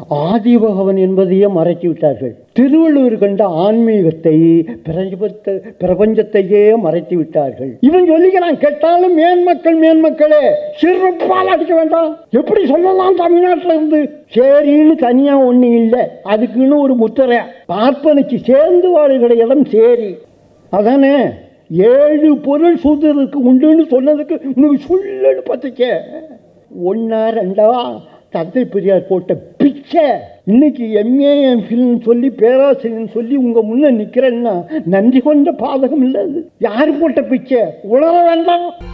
ஆதிபகவன் என்பதையே மறைத்து விட்டார்கள் திருவள்ளுவர் கண்ட ஆன்மீகத்தை பிரபஞ்சத்தை பிரபஞ்சத்தையே மறைத்து விட்டார்கள் இவன் சொல்லிக்கிறான் கேட்டாலும் மேன்மக்கள் மேன்மக்களே சிறப்பால் அடிக்க வேண்டாம் எப்படி சொல்லலாம் தமிழ்நாட்டில் இருந்து சேரின்னு தனியா ஒண்ணு இல்லை அதுக்குன்னு ஒரு முத்திரை பார்ப்பனுக்கு சேர்ந்து வாழுகிற இடம் சேரி அதானே ஏழு பொருள் சூதருக்கு உண்டுன்னு சொன்னதுக்கு உனக்கு சொல்லு பார்த்துக்க ஒன்றா ரெண்டா தந்தை பெரியார் போட்ட பிச்சை இன்னைக்கு எம்ஏ எம்ஃபில்னு சொல்லி பேராசிரியர்னு சொல்லி உங்க முன்ன நிக்கிறேன்னா நன்றி கொண்ட பாதகம் இல்லை அது யார் போட்ட பிச்சை உணர வேண்டாம்